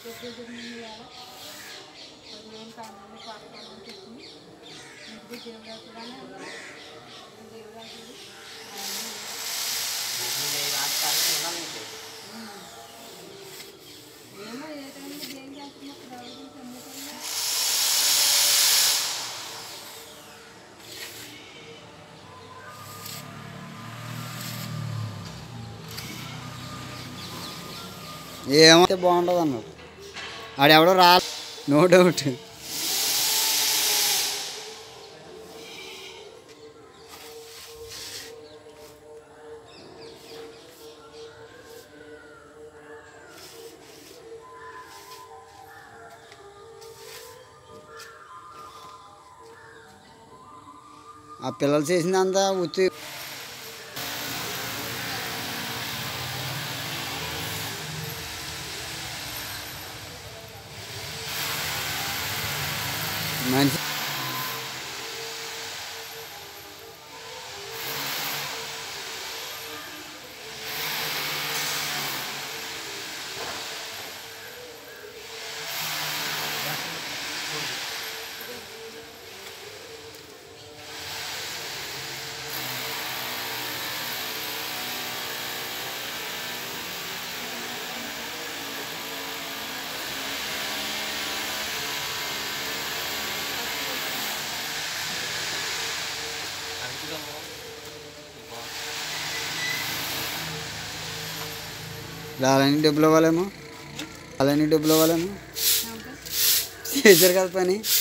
పూజ ముందు ఇవాళ ఉదయం కాయలు పాపం తెచ్చుకుని ఇంటికి దేవుడాకులానే ఉన్నాం దేవుడాకులు ఏమో ఏ టైంలో దేం చేస్తున్నప్పుడు ఎవరికి చెందుతుంది ఏమైతే బాగుంటుంది అన్నాడు ఆడెవడో రా నో డౌట్ ఆ పిల్లలు చేసిందంతా ఉత్తి మంచి వాళ్ళని డబ్బులు ఇవ్వాలేమో వాళ్ళని డబ్బులు ఇవ్వాలేమో చేశారు కదా పని